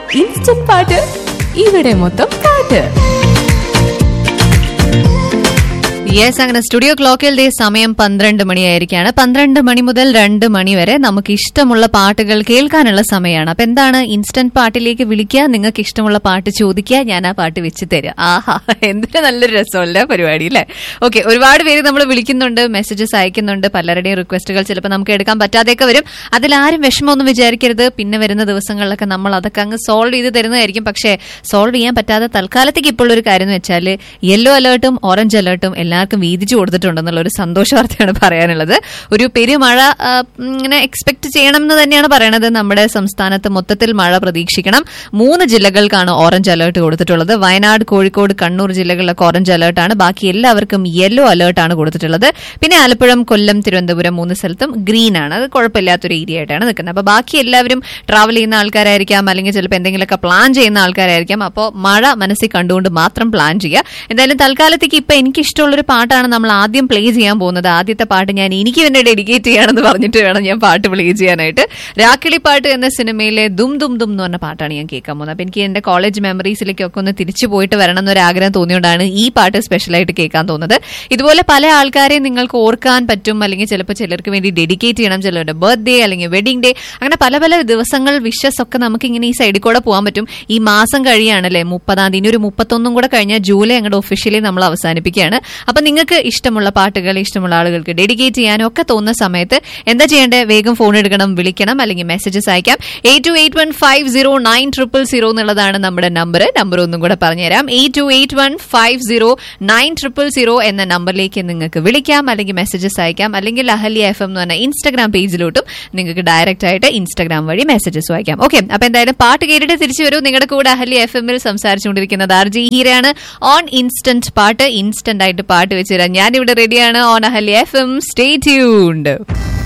instant പാട്ട് ഇവിടെ മൊത്തം പാട്ട് യെസ് അങ്ങനെ സ്റ്റുഡിയോ ക്ലോക്കിൽ ദേ സമയം പന്ത്രണ്ട് മണിയായിരിക്കാണ് പന്ത്രണ്ട് മണി മുതൽ രണ്ട് മണി വരെ നമുക്ക് ഇഷ്ടമുള്ള പാട്ടുകൾ കേൾക്കാനുള്ള സമയമാണ് അപ്പൊ എന്താണ് ഇൻസ്റ്റന്റ് പാട്ടിലേക്ക് വിളിക്കുക നിങ്ങൾക്ക് ഇഷ്ടമുള്ള പാട്ട് ചോദിക്കുക ഞാൻ ആ പാട്ട് വെച്ച് തരാം ആഹാ എന്തൊരു നല്ലൊരു രസമല്ല പരിപാടി അല്ലേ ഓക്കെ ഒരുപാട് പേര് നമ്മൾ വിളിക്കുന്നുണ്ട് മെസ്സേജസ് അയക്കുന്നുണ്ട് പലരുടെയും റിക്വസ്റ്റുകൾ ചിലപ്പോൾ നമുക്ക് എടുക്കാൻ പറ്റാതെയൊക്കെ വരും അതിലാരും വിഷമമൊന്നും വിചാരിക്കരുത് പിന്നെ വരുന്ന ദിവസങ്ങളിലൊക്കെ നമ്മൾ അതൊക്കെ അങ്ങ് സോൾവ് ചെയ്ത് തരുന്നതായിരിക്കും പക്ഷേ സോൾവ് ചെയ്യാൻ പറ്റാതെ തൽക്കാലത്തേക്ക് ഇപ്പോൾ ഒരു കാര്യം എന്ന് വെച്ചാൽ യെല്ലോ അലേർട്ടും ഓറഞ്ച് അലേർട്ടും എല്ലാവർക്കും വീതിച്ചു കൊടുത്തിട്ടുണ്ടെന്നുള്ള ഒരു സന്തോഷ വാർത്തയാണ് പറയാനുള്ളത് ഒരു പെരുമഴ ആ, ഇങ്ങനെ എക്സ്പെക്ട് ചെയ്യണം എന്ന് തന്നെയാണ് പറയണത് നമ്മുടെ സംസ്ഥാനത്ത് മൊത്തത്തിൽ മഴ പ്രതീക്ഷിക്കണം മൂന്ന് ജില്ലകൾക്കാണ് ഓറഞ്ച് അലേർട്ട് കൊടുത്തിട്ടുള്ളത് വയനാട് കോഴിക്കോട് കണ്ണൂർ ജില്ലകളിലൊക്കെ ഓറഞ്ച് അലേർട്ടാണ് ബാക്കി എല്ലാവർക്കും യെല്ലോ അലേർട്ടാണ് കൊടുത്തിട്ടുള്ളത് പിന്നെ ആലപ്പുഴം കൊല്ലം തിരുവനന്തപുരം മൂന്ന് സ്ഥലത്തും ഗ്രീൻ ആണ് അത് കുഴപ്പമില്ലാത്തൊരു ഏരിയ ആയിട്ടാണ് നിൽക്കുന്നത് അപ്പോൾ ബാക്കി എല്ലാവരും ട്രാവൽ ചെയ്യുന്ന ആൾക്കാരായിരിക്കാം അല്ലെങ്കിൽ ചിലപ്പോൾ എന്തെങ്കിലുമൊക്കെ പ്ലാൻ ചെയ്യുന്ന ആൾക്കാരായിരിക്കാം അപ്പോൾ മഴ മനസ്സിൽ കണ്ടുകൊണ്ട് മാത്രം പ്ലാൻ ചെയ്യുക എന്തായാലും തൽക്കാലത്തേക്ക് ഇപ്പൊ എനിക്ക് ഇഷ്ടമുള്ളൊരു പാട്ടാണ് നമ്മൾ ആദ്യം പ്ലേ ചെയ്യാൻ പോകുന്നത് ആദ്യത്തെ പാട്ട് ഞാൻ എനിക്ക് തന്നെ ഡെഡിക്കേറ്റ് ചെയ്യാണെന്ന് പറഞ്ഞിട്ട് വേണം ഞാൻ പാട്ട് പ്ലേ ചെയ്യാനായിട്ട് രാക്കിളി പാട്ട് എന്ന സിനിമയിലെ ദും ദും ദും എന്ന് പറഞ്ഞ പാട്ടാണ് ഞാൻ കേൾക്കാൻ പോകുന്നത് അപ്പൊ എനിക്ക് എന്റെ കോളേജ് മെമ്മറീസിലേക്കൊക്കെ ഒന്ന് തിരിച്ചു പോയിട്ട് വരണം എന്നൊരു ആഗ്രഹം തോന്നിയോണ്ടാണ് ഈ പാട്ട് സ്പെഷ്യലായിട്ട് കേൾക്കാൻ തോന്നുന്നത് ഇതുപോലെ പല ആൾക്കാരെയും നിങ്ങൾക്ക് ഓർക്കാൻ പറ്റും അല്ലെങ്കിൽ ചിലപ്പോൾ ചിലർക്ക് വേണ്ടി ഡെഡിക്കേറ്റ് ചെയ്യണം ചിലരുടെ ബർത്ത്ഡേ അല്ലെങ്കിൽ വെഡിങ് ഡേ അങ്ങനെ പല പല ദിവസങ്ങൾ വിഷസ് ഒക്കെ നമുക്ക് ഇങ്ങനെ ഈ സൈഡിൽ കൂടെ പോകാൻ പറ്റും ഈ മാസം കഴിയാണല്ലേ മുപ്പതാം തീയതി ഇനി ഒരു മുപ്പത്തൊന്നും കൂടെ കഴിഞ്ഞാൽ ജൂലൈ അങ്ങോട്ട് ഒഫീഷ്യലി നമ്മൾ അവസാനിപ്പിക്കുകയാണ് അപ്പൊ നിങ്ങൾക്ക് ഇഷ്ടമുള്ള പാട്ടുകൾ ഇഷ്ടമുള്ള ആളുകൾക്ക് ഡെഡിക്കേറ്റ് ചെയ്യാനും ഒക്കെ തോന്നുന്ന സമയത്ത് എന്താ ചെയ്യേണ്ടത് വേഗം ഫോൺ എടുക്കണം വിളിക്കണം അല്ലെങ്കിൽ മെസ്സേജസ് അയക്കാം eight two eight one five zero nine triple zero എന്നുള്ളതാണ് നമ്മുടെ നമ്പർ നമ്പർ ഒന്നും കൂടെ പറഞ്ഞുതരാം eight two eight one five zero nine triple zero എന്ന നമ്പറിലേക്ക് നിങ്ങൾക്ക് വിളിക്കാം അല്ലെങ്കിൽ മെസ്സേജസ് അയക്കാം അല്ലെങ്കിൽ അഹല്യ എഫ് എം എന്ന് പറഞ്ഞ ഇൻസ്റ്റാഗ്രാം പേജിലോട്ടും നിങ്ങൾക്ക് ഡയറക്റ്റ് ആയിട്ട് ഇൻസ്റ്റാഗ്രാം വഴി മെസ്സേജസ് അയക്കാം ഓക്കെ അപ്പൊ എന്തായാലും പാട്ട് കേട്ടിട്ട് തിരിച്ചു വരും നിങ്ങളുടെ കൂടെ അഹല്യ എഫ് എമ്മിൽ സംസാരിച്ചുകൊണ്ടിരിക്കുന്നത് ആർ ജി ഹീരയാണ് ഓൺ ഇൻസ്റ്റന്റ് പാട്ട് ഇൻസ്റ്റന്റ് ആയിട്ട് പാട്ട് വെച്ചുതരാം ഞാനിവിടെ റെഡിയാണ് on Ahalya F M stay tuned